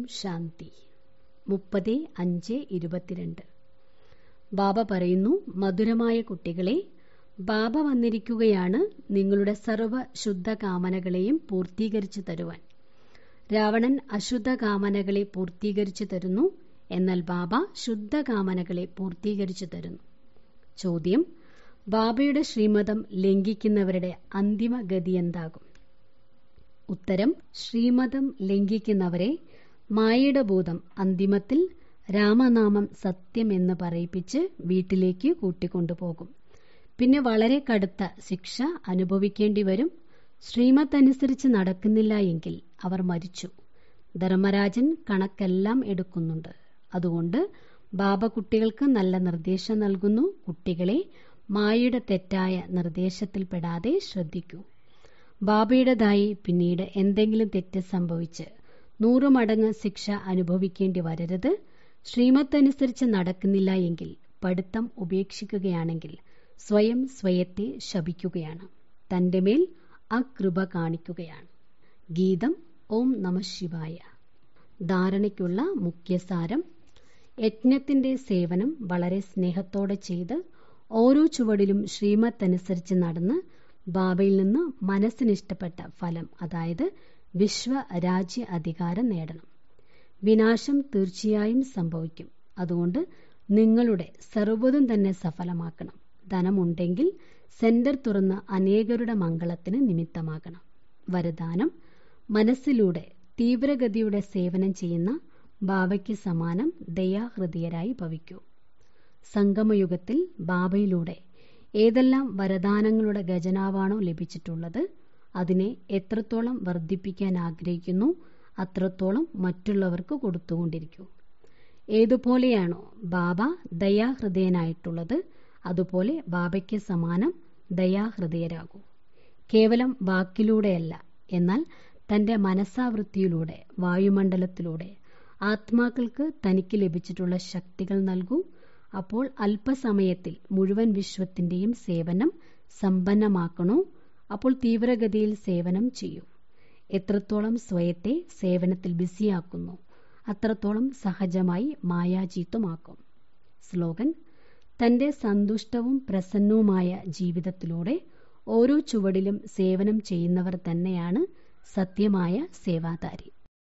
ശാന്തി മുപ്പത് അഞ്ച് ഇരുപത്തിരണ്ട് ബാബ പറയുന്നു മധുരമായ കുട്ടികളെ ബാബ വന്നിരിക്കുകയാണ് നിങ്ങളുടെ സർവ്വ ശുദ്ധ കാമനകളെയും പൂർത്തീകരിച്ചു തരുവാൻ രാവണൻ അശുദ്ധ കാമനകളെ പൂർത്തീകരിച്ചു തരുന്നു എന്നാൽ ബാബ ശുദ്ധ കാമനകളെ പൂർത്തീകരിച്ചു തരുന്നു ചോദ്യം ബാബയുടെ ശ്രീമതം ലംഘിക്കുന്നവരുടെ അന്തിമ ഗതി എന്താകും ഉത്തരം ശ്രീമതം ലംഘിക്കുന്നവരെ മായയുടെ ഭൂതം അന്തിമത്തിൽ രാമനാമം സത്യമെന്ന് പറയിപ്പിച്ച് വീട്ടിലേക്ക് കൂട്ടിക്കൊണ്ടുപോകും പിന്നെ വളരെ കടുത്ത ശിക്ഷ അനുഭവിക്കേണ്ടി വരും ശ്രീമത്തനുസരിച്ച് നടക്കുന്നില്ല എങ്കിൽ അവർ മരിച്ചു ധർമ്മരാജൻ കണക്കെല്ലാം എടുക്കുന്നുണ്ട് അതുകൊണ്ട് ബാബ കുട്ടികൾക്ക് നല്ല നിർദ്ദേശം നൽകുന്നു കുട്ടികളെ മായയുടെ തെറ്റായ നിർദ്ദേശത്തിൽപ്പെടാതെ ശ്രദ്ധിക്കൂ ബാബയുടേതായി പിന്നീട് എന്തെങ്കിലും തെറ്റ് സംഭവിച്ച് നൂറു മടങ്ങ് ശിക്ഷ അനുഭവിക്കേണ്ടി വരരുത് ശ്രീമത്തനുസരിച്ച് നടക്കുന്നില്ല എങ്കിൽ പഠിത്തം ഉപേക്ഷിക്കുകയാണെങ്കിൽ സ്വയം സ്വയത്തെ ശപിക്കുകയാണ് തന്റെ മേൽ അകൃപ കാണിക്കുകയാണ് ഗീതം ഓം നമ ശിവായ ധാരണയ്ക്കുള്ള മുഖ്യസാരം യജ്ഞത്തിന്റെ സേവനം വളരെ സ്നേഹത്തോടെ ചെയ്ത് ഓരോ ചുവടിലും ശ്രീമത്തനുസരിച്ച് നടന്ന് ബാബയിൽ നിന്ന് മനസ്സിനിഷ്ടപ്പെട്ട ഫലം അതായത് വിശ്വരാജ്യ അധികാരം നേടണം വിനാശം തീർച്ചയായും സംഭവിക്കും അതുകൊണ്ട് നിങ്ങളുടെ സർവ്വതും തന്നെ സഫലമാക്കണം ധനമുണ്ടെങ്കിൽ സെന്റർ തുറന്ന് അനേകരുടെ മംഗളത്തിന് നിമിത്തമാകണം വരദാനം മനസ്സിലൂടെ തീവ്രഗതിയുടെ സേവനം ചെയ്യുന്ന ബാബയ്ക്ക് സമാനം ദയാഹൃദയരായി ഭവിക്കൂ സംഗമയുഗത്തിൽ ബാബയിലൂടെ ഏതെല്ലാം വരദാനങ്ങളുടെ ഖജനാവാണോ ലഭിച്ചിട്ടുള്ളത് അതിനെ എത്രത്തോളം വർദ്ധിപ്പിക്കാൻ ആഗ്രഹിക്കുന്നു അത്രത്തോളം മറ്റുള്ളവർക്ക് കൊടുത്തുകൊണ്ടിരിക്കൂ ഏതുപോലെയാണോ ബാബ ദയാഹൃദയനായിട്ടുള്ളത് അതുപോലെ ബാബയ്ക്ക് സമാനം ദയാഹൃദയരാകൂ കേവലം വാക്കിലൂടെയല്ല എന്നാൽ തന്റെ മനസ്സാവൃത്തിയിലൂടെ വായുമണ്ഡലത്തിലൂടെ ആത്മാക്കൾക്ക് തനിക്ക് ലഭിച്ചിട്ടുള്ള ശക്തികൾ നൽകൂ അപ്പോൾ അല്പസമയത്തിൽ മുഴുവൻ വിശ്വത്തിന്റെയും സേവനം സമ്പന്നമാക്കണോ അപ്പോൾ തീവ്രഗതിയിൽ സേവനം ചെയ്യൂ എത്രത്തോളം സ്വയത്തെ സേവനത്തിൽ ബിസിയാക്കുന്നു അത്രത്തോളം സഹജമായി മായാജീത്വമാക്കും സ്ലോഗൻ തന്റെ സന്തുഷ്ടവും പ്രസന്നവുമായ ജീവിതത്തിലൂടെ ഓരോ ചുവടിലും സേവനം ചെയ്യുന്നവർ തന്നെയാണ് സത്യമായ സേവാധാരി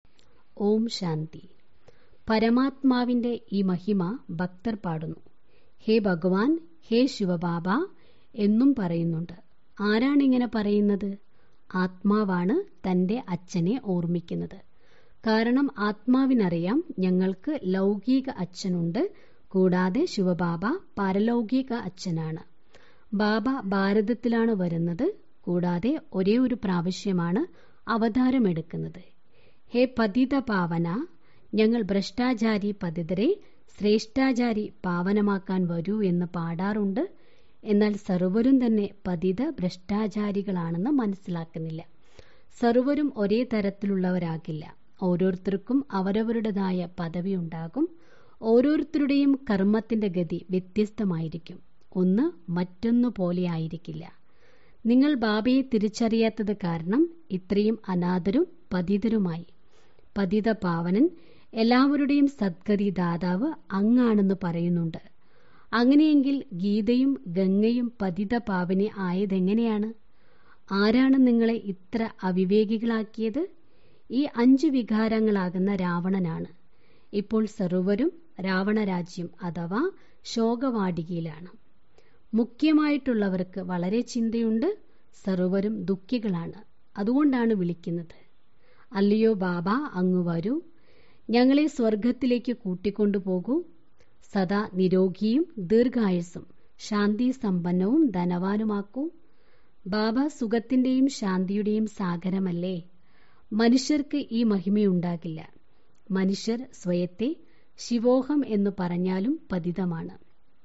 ഓം ശാന്തി പരമാത്മാവിന്റെ ഈ മഹിമ ഭക്തർ പാടുന്നു ഹേ ഭഗവാൻ ഹേ ശിവബാബ എന്നും പറയുന്നുണ്ട് ആരാണിങ്ങനെ പറയുന്നത് ആത്മാവാണ് തന്റെ അച്ഛനെ ഓർമ്മിക്കുന്നത് കാരണം ആത്മാവിനറിയാം ഞങ്ങൾക്ക് ലൗകിക അച്ഛനുണ്ട് കൂടാതെ ശിവബാബ പാരലൗകിക അച്ഛനാണ് ബാബ ഭാരതത്തിലാണ് വരുന്നത് കൂടാതെ ഒരേ ഒരു പ്രാവശ്യമാണ് അവതാരമെടുക്കുന്നത് ഹേ പതിത പാവന ഞങ്ങൾ ഭ്രഷ്ടാചാരി പതിതരെ ശ്രേഷ്ഠാചാരി പാവനമാക്കാൻ വരൂ എന്ന് പാടാറുണ്ട് എന്നാൽ സർവരും തന്നെ പതിത ഭ്രഷ്ടാചാരികളാണെന്ന് മനസ്സിലാക്കുന്നില്ല സർവരും ഒരേ തരത്തിലുള്ളവരാകില്ല ഓരോരുത്തർക്കും അവരവരുടേതായ പദവി ഉണ്ടാകും ഓരോരുത്തരുടെയും കർമ്മത്തിന്റെ ഗതി വ്യത്യസ്തമായിരിക്കും ഒന്ന് മറ്റൊന്നു പോലെ ആയിരിക്കില്ല നിങ്ങൾ ബാബയെ തിരിച്ചറിയാത്തത് കാരണം ഇത്രയും അനാഥരും പതിതരുമായി പതിത പാവനൻ എല്ലാവരുടെയും സദ്ഗതി ദാതാവ് അങ്ങാണെന്ന് പറയുന്നുണ്ട് അങ്ങനെയെങ്കിൽ ഗീതയും ഗംഗയും പതിത പാവനി ആയതെങ്ങനെയാണ് ആരാണ് നിങ്ങളെ ഇത്ര അവിവേകികളാക്കിയത് ഈ അഞ്ചു വികാരങ്ങളാകുന്ന രാവണനാണ് ഇപ്പോൾ സർവരും രാവണരാജ്യം അഥവാ ശോകവാടികയിലാണ് മുഖ്യമായിട്ടുള്ളവർക്ക് വളരെ ചിന്തയുണ്ട് സർവരും ദുഃഖികളാണ് അതുകൊണ്ടാണ് വിളിക്കുന്നത് അല്ലയോ ബാബ അങ്ങ് വരൂ ഞങ്ങളെ സ്വർഗത്തിലേക്ക് കൂട്ടിക്കൊണ്ടുപോകൂ സദാ നിരോഗിയും ദീർഘായുസ്സും ശാന്തി സമ്പന്നവും ധനവാനുമാക്കൂ ബാബ സുഖത്തിന്റെയും ശാന്തിയുടെയും സാഗരമല്ലേ മനുഷ്യർക്ക് ഈ മഹിമയുണ്ടാകില്ല മനുഷ്യർ സ്വയത്തെ ശിവോഹം എന്ന് പറഞ്ഞാലും പതിതമാണ്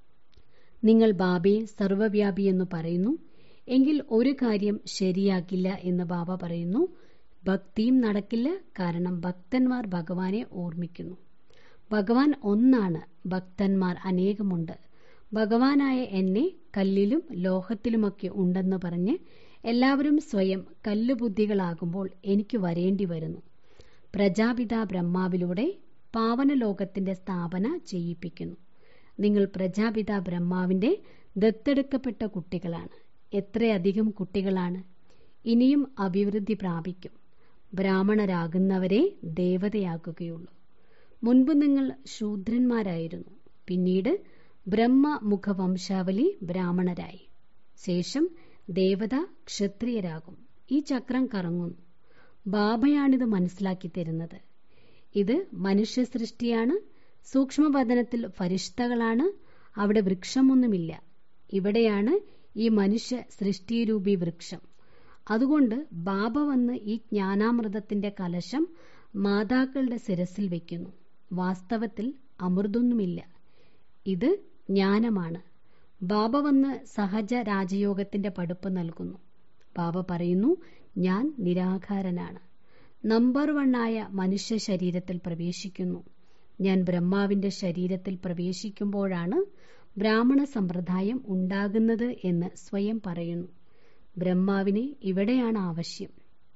നിങ്ങൾ ബാബയെ സർവവ്യാപി എന്ന് പറയുന്നു എങ്കിൽ ഒരു കാര്യം ശരിയാകില്ല എന്ന് ബാബ പറയുന്നു ഭക്തിയും നടക്കില്ല കാരണം ഭക്തന്മാർ ഭഗവാനെ ഓർമ്മിക്കുന്നു ഭഗവാൻ ഒന്നാണ് ഭക്തന്മാർ അനേകമുണ്ട് ഭഗവാനായ എന്നെ കല്ലിലും ലോഹത്തിലുമൊക്കെ ഉണ്ടെന്ന് പറഞ്ഞ് എല്ലാവരും സ്വയം കല്ലുബുദ്ധികളാകുമ്പോൾ എനിക്ക് വരേണ്ടി വരുന്നു പ്രജാപിത ബ്രഹ്മാവിലൂടെ പാവന ലോകത്തിന്റെ സ്ഥാപന ചെയ്യിപ്പിക്കുന്നു നിങ്ങൾ പ്രജാപിത ബ്രഹ്മാവിന്റെ ദത്തെടുക്കപ്പെട്ട കുട്ടികളാണ് എത്രയധികം കുട്ടികളാണ് ഇനിയും അഭിവൃദ്ധി പ്രാപിക്കും ബ്രാഹ്മണരാകുന്നവരെ ദേവതയാക്കുകയുള്ളൂ മുൻപ് നിങ്ങൾ ശൂദ്രന്മാരായിരുന്നു പിന്നീട് ബ്രഹ്മമുഖവംശാവലി ബ്രാഹ്മണരായി ശേഷം ദേവത ക്ഷത്രിയരാകും ഈ ചക്രം കറങ്ങുന്നു ബാബയാണിത് മനസ്സിലാക്കി തരുന്നത് ഇത് മനുഷ്യ സൃഷ്ടിയാണ് സൂക്ഷ്മപതനത്തിൽ ഫരിഷ്തകളാണ് അവിടെ വൃക്ഷമൊന്നുമില്ല ഇവിടെയാണ് ഈ മനുഷ്യ സൃഷ്ടിരൂപി വൃക്ഷം അതുകൊണ്ട് ബാബ വന്ന് ഈ ജ്ഞാനാമൃതത്തിന്റെ കലശം മാതാക്കളുടെ ശിരസിൽ വയ്ക്കുന്നു വാസ്തവത്തിൽ അമൃതൊന്നുമില്ല ഇത് ജ്ഞാനമാണ് ബാബ വന്ന് സഹജ രാജയോഗത്തിന്റെ പടുപ്പ് നൽകുന്നു ബാബ പറയുന്നു ഞാൻ നിരാകാരനാണ് നമ്പർ വണ്ണായ മനുഷ്യ ശരീരത്തിൽ പ്രവേശിക്കുന്നു ഞാൻ ബ്രഹ്മാവിന്റെ ശരീരത്തിൽ പ്രവേശിക്കുമ്പോഴാണ് ബ്രാഹ്മണ സമ്പ്രദായം ഉണ്ടാകുന്നത് എന്ന് സ്വയം പറയുന്നു ബ്രഹ്മാവിന് ഇവിടെയാണ് ആവശ്യം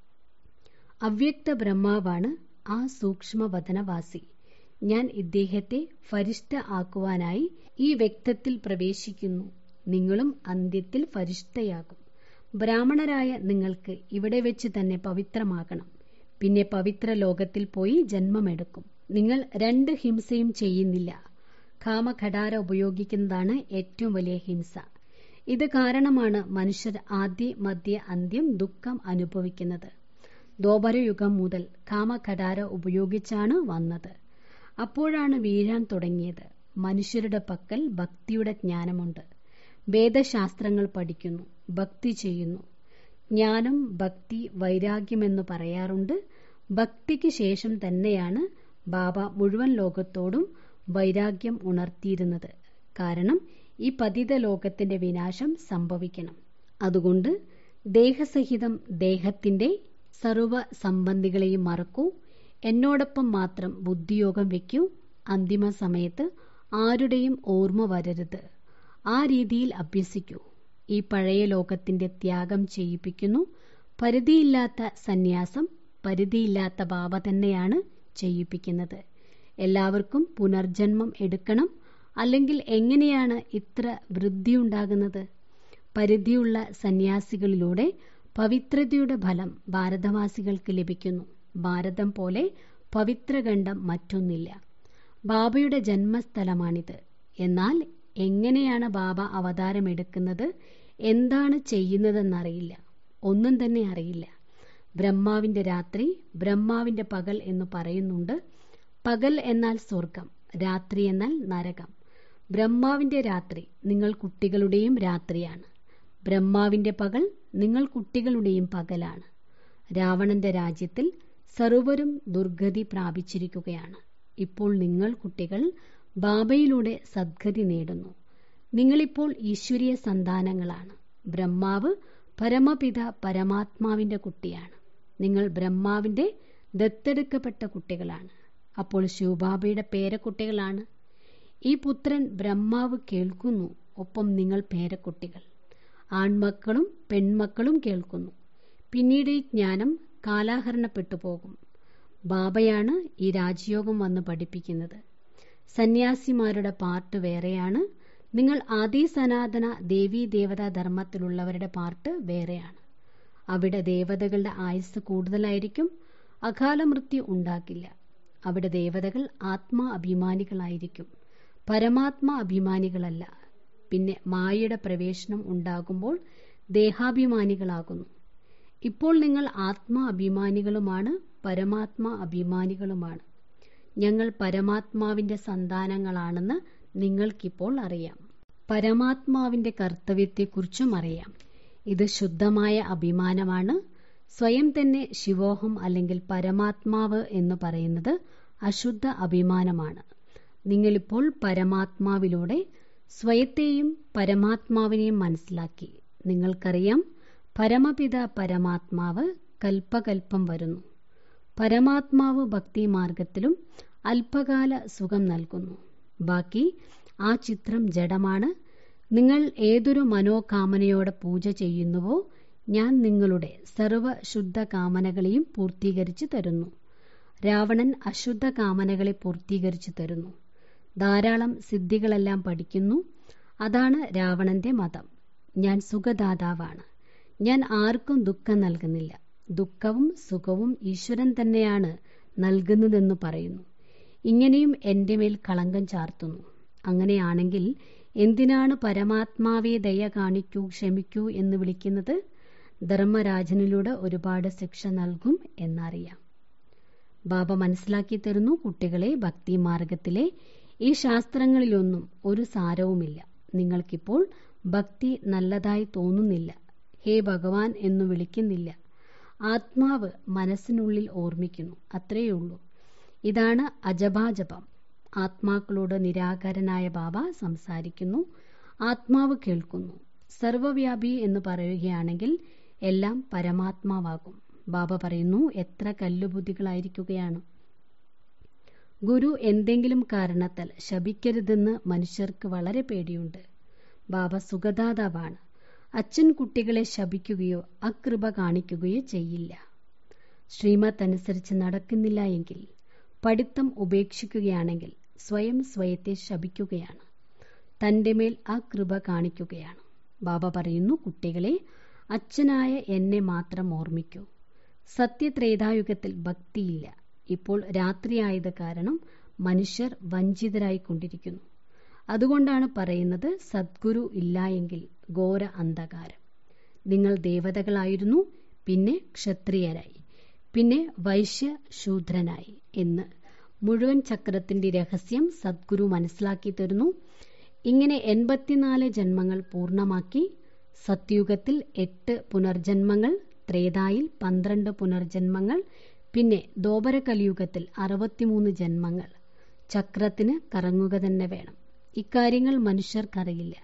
അവ്യക്ത ബ്രഹ്മാവാണ് ആ സൂക്ഷ്മവതനവാസി ഞാൻ ഇദ്ദേഹത്തെ ഫരിഷ്ഠ ആക്കുവാനായി ഈ വ്യക്തത്തിൽ പ്രവേശിക്കുന്നു നിങ്ങളും അന്ത്യത്തിൽ ഫരിഷ്ഠയാകും ബ്രാഹ്മണരായ നിങ്ങൾക്ക് ഇവിടെ വെച്ച് തന്നെ പവിത്രമാകണം പിന്നെ പവിത്ര ലോകത്തിൽ പോയി ജന്മമെടുക്കും നിങ്ങൾ രണ്ട് ഹിംസയും ചെയ്യുന്നില്ല കാമഘടാര ഉപയോഗിക്കുന്നതാണ് ഏറ്റവും വലിയ ഹിംസ ഇത് കാരണമാണ് മനുഷ്യർ ആദ്യ മധ്യ അന്ത്യം ദുഃഖം അനുഭവിക്കുന്നത് ദ്വാപരയുഗം മുതൽ കാമഘടാര ഉപയോഗിച്ചാണ് വന്നത് അപ്പോഴാണ് വീഴാൻ തുടങ്ങിയത് മനുഷ്യരുടെ പക്കൽ ഭക്തിയുടെ ജ്ഞാനമുണ്ട് വേദശാസ്ത്രങ്ങൾ പഠിക്കുന്നു ഭക്തി ചെയ്യുന്നു ജ്ഞാനം ഭക്തി വൈരാഗ്യമെന്ന് പറയാറുണ്ട് ഭക്തിക്ക് ശേഷം തന്നെയാണ് ബാബ മുഴുവൻ ലോകത്തോടും വൈരാഗ്യം ഉണർത്തിയിരുന്നത് കാരണം ഈ പതിത ലോകത്തിന്റെ വിനാശം സംഭവിക്കണം അതുകൊണ്ട് ദേഹസഹിതം ദേഹത്തിന്റെ സർവ സംബന്ധികളെയും മറക്കൂ എന്നോടൊപ്പം മാത്രം ബുദ്ധിയോഗം വയ്ക്കൂ അന്തിമ സമയത്ത് ആരുടെയും ഓർമ്മ വരരുത് ആ രീതിയിൽ അഭ്യസിക്കൂ ഈ പഴയ ലോകത്തിന്റെ ത്യാഗം ചെയ്യിപ്പിക്കുന്നു പരിധിയില്ലാത്ത സന്യാസം പരിധിയില്ലാത്ത ബാബ തന്നെയാണ് ചെയ്യിപ്പിക്കുന്നത് എല്ലാവർക്കും പുനർജന്മം എടുക്കണം അല്ലെങ്കിൽ എങ്ങനെയാണ് ഇത്ര വൃദ്ധിയുണ്ടാകുന്നത് പരിധിയുള്ള സന്യാസികളിലൂടെ പവിത്രതയുടെ ഫലം ഭാരതവാസികൾക്ക് ലഭിക്കുന്നു ഭാരതം പോലെ പവിത്രഖണ്ഡം മറ്റൊന്നില്ല ബാബയുടെ ജന്മസ്ഥലമാണിത് എന്നാൽ എങ്ങനെയാണ് ബാബ അവതാരമെടുക്കുന്നത് എന്താണ് ചെയ്യുന്നതെന്നറിയില്ല ഒന്നും തന്നെ അറിയില്ല ബ്രഹ്മാവിന്റെ രാത്രി ബ്രഹ്മാവിന്റെ പകൽ എന്ന് പറയുന്നുണ്ട് പകൽ എന്നാൽ സ്വർഗം രാത്രി എന്നാൽ നരകം ബ്രഹ്മാവിന്റെ രാത്രി നിങ്ങൾ കുട്ടികളുടെയും രാത്രിയാണ് ബ്രഹ്മാവിന്റെ പകൽ നിങ്ങൾ കുട്ടികളുടെയും പകലാണ് രാവണന്റെ രാജ്യത്തിൽ സർവരും ദുർഗതി പ്രാപിച്ചിരിക്കുകയാണ് ഇപ്പോൾ നിങ്ങൾ കുട്ടികൾ ബാബയിലൂടെ സദ്ഗതി നേടുന്നു നിങ്ങളിപ്പോൾ ഈശ്വരീയ സന്താനങ്ങളാണ് ബ്രഹ്മാവ് പരമപിത പരമാത്മാവിന്റെ കുട്ടിയാണ് നിങ്ങൾ ബ്രഹ്മാവിന്റെ ദത്തെടുക്കപ്പെട്ട കുട്ടികളാണ് അപ്പോൾ ശിവബാബയുടെ പേരക്കുട്ടികളാണ് ഈ പുത്രൻ ബ്രഹ്മാവ് കേൾക്കുന്നു ഒപ്പം നിങ്ങൾ പേരക്കുട്ടികൾ ആൺമക്കളും പെൺമക്കളും കേൾക്കുന്നു പിന്നീട് ഈ ജ്ഞാനം കാലാഹരണപ്പെട്ടു പോകും ബാബയാണ് ഈ രാജയോഗം വന്ന് പഠിപ്പിക്കുന്നത് സന്യാസിമാരുടെ പാർട്ട് വേറെയാണ് നിങ്ങൾ ആദി സനാതന ദേവീ ദേവതാ ധർമ്മത്തിലുള്ളവരുടെ പാർട്ട് വേറെയാണ് അവിടെ ദേവതകളുടെ ആയുസ് കൂടുതലായിരിക്കും അകാല മൃത്യു ഉണ്ടാക്കില്ല അവിടെ ദേവതകൾ ആത്മാ അഭിമാനികളായിരിക്കും പരമാത്മാ അഭിമാനികളല്ല പിന്നെ മായയുടെ പ്രവേശനം ഉണ്ടാകുമ്പോൾ ദേഹാഭിമാനികളാകുന്നു ഇപ്പോൾ നിങ്ങൾ ആത്മാ അഭിമാനികളുമാണ് പരമാത്മാ അഭിമാനികളുമാണ് ഞങ്ങൾ പരമാത്മാവിന്റെ സന്താനങ്ങളാണെന്ന് നിങ്ങൾക്കിപ്പോൾ അറിയാം പരമാത്മാവിന്റെ കർത്തവ്യത്തെക്കുറിച്ചും അറിയാം ഇത് ശുദ്ധമായ അഭിമാനമാണ് സ്വയം തന്നെ ശിവോഹം അല്ലെങ്കിൽ പരമാത്മാവ് എന്ന് പറയുന്നത് അശുദ്ധ അഭിമാനമാണ് നിങ്ങളിപ്പോൾ പരമാത്മാവിലൂടെ സ്വയത്തെയും പരമാത്മാവിനെയും മനസ്സിലാക്കി നിങ്ങൾക്കറിയാം പരമപിത പരമാത്മാവ് കൽപ്പകൽപ്പം വരുന്നു പരമാത്മാവ് ഭക്തി മാർഗത്തിലും അല്പകാല സുഖം നൽകുന്നു ബാക്കി ആ ചിത്രം ജഡമാണ് നിങ്ങൾ ഏതൊരു മനോകാമനയോടെ പൂജ ചെയ്യുന്നുവോ ഞാൻ നിങ്ങളുടെ സർവ ശുദ്ധ കാമനകളെയും പൂർത്തീകരിച്ചു തരുന്നു രാവണൻ അശുദ്ധ കാമനകളെ പൂർത്തീകരിച്ചു തരുന്നു ധാരാളം സിദ്ധികളെല്ലാം പഠിക്കുന്നു അതാണ് രാവണന്റെ മതം ഞാൻ സുഖദാതാവാണ് ഞാൻ ആർക്കും ദുഃഖം നൽകുന്നില്ല ദുഃഖവും സുഖവും ഈശ്വരൻ തന്നെയാണ് നൽകുന്നതെന്ന് പറയുന്നു ഇങ്ങനെയും എൻ്റെ മേൽ കളങ്കം ചാർത്തുന്നു അങ്ങനെയാണെങ്കിൽ എന്തിനാണ് പരമാത്മാവെ ദയ കാണിക്കൂ ക്ഷമിക്കൂ എന്ന് വിളിക്കുന്നത് ധർമ്മരാജനിലൂടെ ഒരുപാട് ശിക്ഷ നൽകും എന്നറിയാം ബാബ മനസ്സിലാക്കി തരുന്നു കുട്ടികളെ ഭക്തി മാർഗത്തിലെ ഈ ശാസ്ത്രങ്ങളിലൊന്നും ഒരു സാരവുമില്ല നിങ്ങൾക്കിപ്പോൾ ഭക്തി നല്ലതായി തോന്നുന്നില്ല ഹേ ഭഗവാൻ എന്ന് വിളിക്കുന്നില്ല ആത്മാവ് മനസ്സിനുള്ളിൽ ഓർമ്മിക്കുന്നു അത്രയുള്ളൂ ഇതാണ് അജപാജപം ആത്മാക്കളോട് നിരാകരനായ ബാബ സംസാരിക്കുന്നു ആത്മാവ് കേൾക്കുന്നു സർവവ്യാപി എന്ന് പറയുകയാണെങ്കിൽ എല്ലാം പരമാത്മാവാകും ബാബ പറയുന്നു എത്ര കല്ലുബുദ്ധികളായിരിക്കുകയാണ് ഗുരു എന്തെങ്കിലും കാരണത്താൽ ശപിക്കരുതെന്ന് മനുഷ്യർക്ക് വളരെ പേടിയുണ്ട് ബാബ സുഖദാതാവാണ് അച്ഛൻ കുട്ടികളെ ശപിക്കുകയോ അകൃപ കാണിക്കുകയോ ചെയ്യില്ല ശ്രീമത്ത് അനുസരിച്ച് നടക്കുന്നില്ല എങ്കിൽ പഠിത്തം ഉപേക്ഷിക്കുകയാണെങ്കിൽ സ്വയം സ്വയത്തെ ശപിക്കുകയാണ് തന്റെ മേൽ ആ കൃപ കാണിക്കുകയാണ് ബാബ പറയുന്നു കുട്ടികളെ അച്ഛനായ എന്നെ മാത്രം ഓർമ്മിക്കൂ സത്യത്രേതായുഗത്തിൽ ഭക്തിയില്ല ഇപ്പോൾ രാത്രിയായത് കാരണം മനുഷ്യർ വഞ്ചിതരായിക്കൊണ്ടിരിക്കുന്നു അതുകൊണ്ടാണ് പറയുന്നത് സദ്ഗുരു ഇല്ല എങ്കിൽ ഘോര അന്ധകാരം നിങ്ങൾ ദേവതകളായിരുന്നു പിന്നെ ക്ഷത്രിയരായി പിന്നെ വൈശ്യ ശൂദ്രനായി എന്ന് മുഴുവൻ ചക്രത്തിന്റെ രഹസ്യം സദ്ഗുരു മനസ്സിലാക്കി തരുന്നു ഇങ്ങനെ എൺപത്തിനാല് ജന്മങ്ങൾ പൂർണ്ണമാക്കി സത്യുഗത്തിൽ എട്ട് പുനർജന്മങ്ങൾ ത്രേതായിൽ പന്ത്രണ്ട് പുനർജന്മങ്ങൾ പിന്നെ ദോപര കലിയുഗത്തിൽ അറുപത്തിമൂന്ന് ജന്മങ്ങൾ ചക്രത്തിന് കറങ്ങുക തന്നെ വേണം ഇക്കാര്യങ്ങൾ മനുഷ്യർക്കറിയില്ല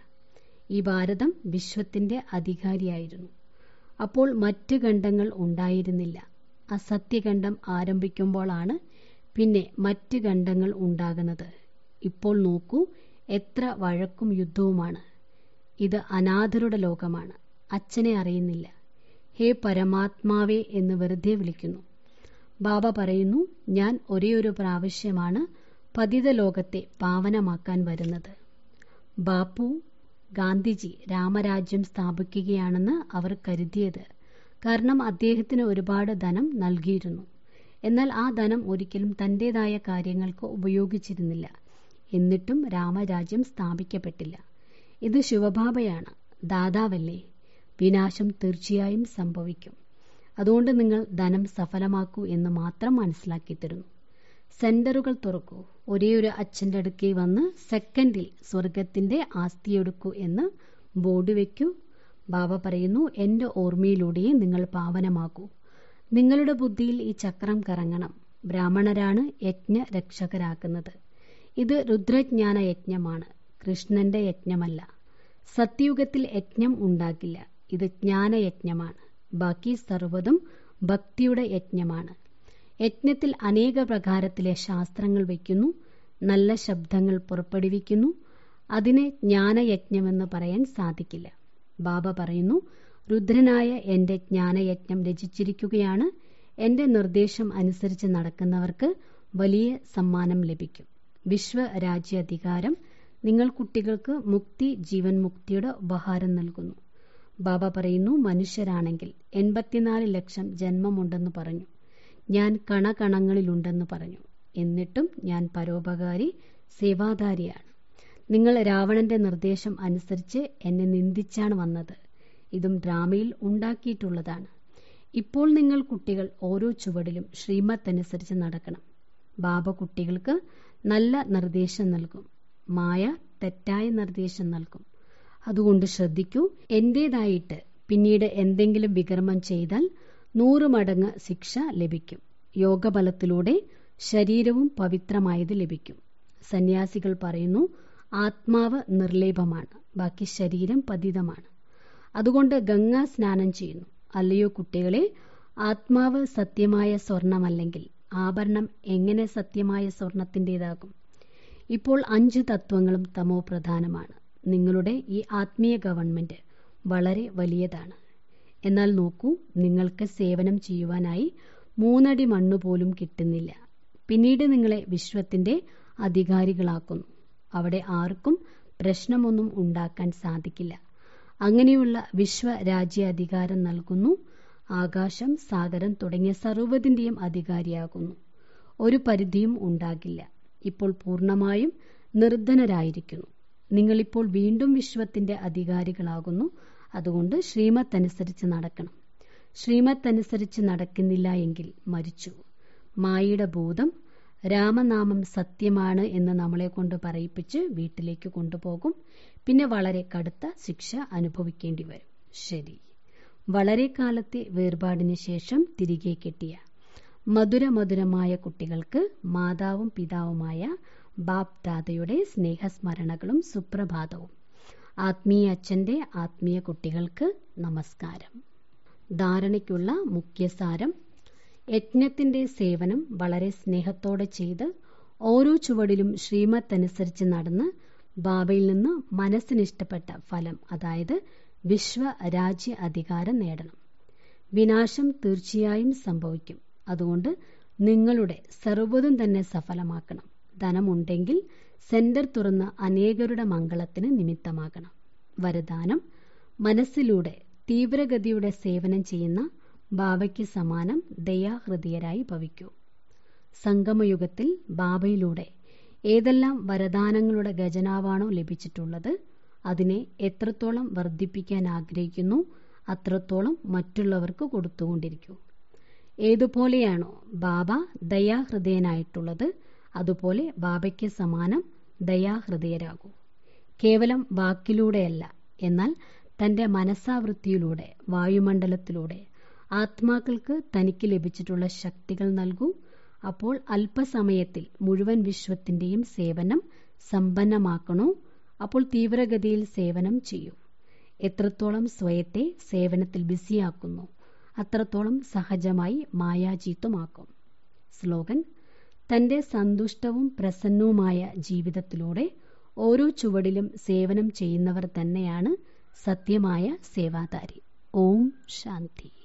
ഈ ഭാരതം വിശ്വത്തിന്റെ അധികാരിയായിരുന്നു അപ്പോൾ മറ്റ് ഖണ്ഡങ്ങൾ ഉണ്ടായിരുന്നില്ല അസത്യഖണ്ഡം ആരംഭിക്കുമ്പോഴാണ് പിന്നെ മറ്റ് ഖണ്ഡങ്ങൾ ഉണ്ടാകുന്നത് ഇപ്പോൾ നോക്കൂ എത്ര വഴക്കും യുദ്ധവുമാണ് ഇത് അനാഥരുടെ ലോകമാണ് അച്ഛനെ അറിയുന്നില്ല ഹേ പരമാത്മാവേ എന്ന് വെറുതെ വിളിക്കുന്നു ബാബ പറയുന്നു ഞാൻ ഒരേയൊരു പ്രാവശ്യമാണ് പതിത ലോകത്തെ പാവനമാക്കാൻ വരുന്നത് ബാപ്പു ഗാന്ധിജി രാമരാജ്യം സ്ഥാപിക്കുകയാണെന്ന് അവർ കരുതിയത് കാരണം അദ്ദേഹത്തിന് ഒരുപാട് ധനം നൽകിയിരുന്നു എന്നാൽ ആ ധനം ഒരിക്കലും തന്റേതായ കാര്യങ്ങൾക്ക് ഉപയോഗിച്ചിരുന്നില്ല എന്നിട്ടും രാമരാജ്യം സ്ഥാപിക്കപ്പെട്ടില്ല ഇത് ശിവബാബയാണ് ദാതാവല്ലേ വിനാശം തീർച്ചയായും സംഭവിക്കും അതുകൊണ്ട് നിങ്ങൾ ധനം സഫലമാക്കൂ എന്ന് മാത്രം മനസ്സിലാക്കി തരുന്നു സെന്ററുകൾ തുറക്കൂ ഒരേയൊരു അച്ഛൻ്റെ അടുക്കേ വന്ന് സെക്കൻഡിൽ സ്വർഗത്തിന്റെ ആസ്തിയെടുക്കൂ എന്ന് ബോർഡ് വെക്കൂ ബാബ പറയുന്നു എൻ്റെ ഓർമ്മയിലൂടെയും നിങ്ങൾ പാവനമാക്കൂ നിങ്ങളുടെ ബുദ്ധിയിൽ ഈ ചക്രം കറങ്ങണം ബ്രാഹ്മണരാണ് യജ്ഞ രക്ഷകരാക്കുന്നത് ഇത് രുദ്രജ്ഞാന യജ്ഞമാണ് കൃഷ്ണന്റെ യജ്ഞമല്ല സത്യയുഗത്തിൽ യജ്ഞം ഉണ്ടാകില്ല ഇത് ജ്ഞാനയജ്ഞമാണ് ബാക്കി സർവ്വതും ഭക്തിയുടെ യജ്ഞമാണ് യജ്ഞത്തിൽ അനേക പ്രകാരത്തിലെ ശാസ്ത്രങ്ങൾ വയ്ക്കുന്നു നല്ല ശബ്ദങ്ങൾ പുറപ്പെടുവിക്കുന്നു അതിനെ ജ്ഞാനയജ്ഞമെന്ന് പറയാൻ സാധിക്കില്ല ബാബ പറയുന്നു രുദ്രനായ എൻ്റെ ജ്ഞാനയജ്ഞം രചിച്ചിരിക്കുകയാണ് എൻ്റെ നിർദ്ദേശം അനുസരിച്ച് നടക്കുന്നവർക്ക് വലിയ സമ്മാനം ലഭിക്കും വിശ്വരാജ്യാധികാരം നിങ്ങൾ കുട്ടികൾക്ക് മുക്തി ജീവൻ മുക്തിയുടെ ഉപഹാരം നൽകുന്നു ബാബ പറയുന്നു മനുഷ്യരാണെങ്കിൽ എൺപത്തിനാല് ലക്ഷം ജന്മമുണ്ടെന്ന് പറഞ്ഞു ഞാൻ കണകണങ്ങളിലുണ്ടെന്ന് പറഞ്ഞു എന്നിട്ടും ഞാൻ പരോപകാരി സേവാധാരിയാണ് നിങ്ങൾ രാവണന്റെ നിർദ്ദേശം അനുസരിച്ച് എന്നെ നിന്ദിച്ചാണ് വന്നത് ഇതും ഡ്രാമയിൽ ഉണ്ടാക്കിയിട്ടുള്ളതാണ് ഇപ്പോൾ നിങ്ങൾ കുട്ടികൾ ഓരോ ചുവടിലും ശ്രീമത്ത് അനുസരിച്ച് നടക്കണം ബാബ കുട്ടികൾക്ക് നല്ല നിർദ്ദേശം നൽകും മായ തെറ്റായ നിർദ്ദേശം നൽകും അതുകൊണ്ട് ശ്രദ്ധിക്കൂ എന്റേതായിട്ട് പിന്നീട് എന്തെങ്കിലും വികർമ്മം ചെയ്താൽ നൂറ് മടങ്ങ് ശിക്ഷ ലഭിക്കും യോഗബലത്തിലൂടെ ശരീരവും പവിത്രമായത് ലഭിക്കും സന്യാസികൾ പറയുന്നു ആത്മാവ് നിർലേപമാണ് ബാക്കി ശരീരം പതിതമാണ് അതുകൊണ്ട് ഗംഗാ സ്നാനം ചെയ്യുന്നു അല്ലയോ കുട്ടികളെ ആത്മാവ് സത്യമായ സ്വർണമല്ലെങ്കിൽ ആഭരണം എങ്ങനെ സത്യമായ സ്വർണത്തിൻ്റെതാകും ഇപ്പോൾ അഞ്ച് തത്വങ്ങളും തമോ പ്രധാനമാണ് നിങ്ങളുടെ ഈ ആത്മീയ ഗവൺമെന്റ് വളരെ വലിയതാണ് എന്നാൽ നോക്കൂ നിങ്ങൾക്ക് സേവനം ചെയ്യുവാനായി മൂന്നടി മണ്ണ് പോലും കിട്ടുന്നില്ല പിന്നീട് നിങ്ങളെ വിശ്വത്തിന്റെ അധികാരികളാക്കുന്നു അവിടെ ആർക്കും പ്രശ്നമൊന്നും ഉണ്ടാക്കാൻ സാധിക്കില്ല അങ്ങനെയുള്ള വിശ്വരാജ്യാധികാരം നൽകുന്നു ആകാശം സാഗരം തുടങ്ങിയ സർവ്വതിന്റെയും അധികാരിയാകുന്നു ഒരു പരിധിയും ഉണ്ടാകില്ല ഇപ്പോൾ പൂർണ്ണമായും നിർധനരായിരിക്കുന്നു നിങ്ങളിപ്പോൾ വീണ്ടും വിശ്വത്തിന്റെ അധികാരികളാകുന്നു അതുകൊണ്ട് ശ്രീമത്ത് അനുസരിച്ച് നടക്കണം ശ്രീമത്ത് അനുസരിച്ച് നടക്കുന്നില്ല എങ്കിൽ മരിച്ചു മായയുടെ ഭൂതം രാമനാമം സത്യമാണ് എന്ന് നമ്മളെ കൊണ്ട് പറയിപ്പിച്ച് വീട്ടിലേക്ക് കൊണ്ടുപോകും പിന്നെ വളരെ കടുത്ത ശിക്ഷ അനുഭവിക്കേണ്ടി വരും ശരി വളരെ കാലത്തെ വേർപാടിന് ശേഷം തിരികെ കിട്ടിയ മധുര മധുരമായ കുട്ടികൾക്ക് മാതാവും പിതാവുമായ ബാപ് ദാദയുടെ സ്നേഹസ്മരണകളും സുപ്രഭാതവും ആത്മീയ അച്ഛന്റെ ആത്മീയ കുട്ടികൾക്ക് നമസ്കാരം ധാരണയ്ക്കുള്ള മുഖ്യസാരം യജ്ഞത്തിന്റെ സേവനം വളരെ സ്നേഹത്തോടെ ചെയ്ത് ഓരോ ചുവടിലും ശ്രീമത്ത് അനുസരിച്ച് നടന്ന് ബാബയിൽ നിന്ന് മനസ്സിനിഷ്ടപ്പെട്ട ഫലം അതായത് വിശ്വരാജ്യ അധികാരം നേടണം വിനാശം തീർച്ചയായും സംഭവിക്കും അതുകൊണ്ട് നിങ്ങളുടെ സർവ്വതും തന്നെ സഫലമാക്കണം ധനമുണ്ടെങ്കിൽ സെന്റർ തുറന്ന് അനേകരുടെ മംഗളത്തിന് നിമിത്തമാകണം വരദാനം മനസ്സിലൂടെ തീവ്രഗതിയുടെ സേവനം ചെയ്യുന്ന ബാബയ്ക്ക് സമാനം ദയാഹൃദയരായി ഭവിക്കൂ സംഗമയുഗത്തിൽ ബാബയിലൂടെ ഏതെല്ലാം വരദാനങ്ങളുടെ ഖജനാവാണോ ലഭിച്ചിട്ടുള്ളത് അതിനെ എത്രത്തോളം വർദ്ധിപ്പിക്കാൻ ആഗ്രഹിക്കുന്നു അത്രത്തോളം മറ്റുള്ളവർക്ക് കൊടുത്തുകൊണ്ടിരിക്കൂ ഏതുപോലെയാണോ ബാബ ദയാഹൃദയനായിട്ടുള്ളത് അതുപോലെ ബാബയ്ക്ക് സമാനം ദയാഹൃദയരാകൂ കേവലം വാക്കിലൂടെയല്ല എന്നാൽ തന്റെ മനസ്സാവൃത്തിയിലൂടെ വായുമണ്ഡലത്തിലൂടെ ആത്മാക്കൾക്ക് തനിക്ക് ലഭിച്ചിട്ടുള്ള ശക്തികൾ നൽകൂ അപ്പോൾ അല്പസമയത്തിൽ മുഴുവൻ വിശ്വത്തിന്റെയും സേവനം സമ്പന്നമാക്കണോ അപ്പോൾ തീവ്രഗതിയിൽ സേവനം ചെയ്യൂ എത്രത്തോളം സ്വയത്തെ സേവനത്തിൽ ബിസിയാക്കുന്നു അത്രത്തോളം സഹജമായി മായാജീത്വമാക്കും സ്ലോഗൻ തന്റെ സന്തുഷ്ടവും പ്രസന്നവുമായ ജീവിതത്തിലൂടെ ഓരോ ചുവടിലും സേവനം ചെയ്യുന്നവർ തന്നെയാണ് സത്യമായ സേവാധാരി ഓം ശാന്തി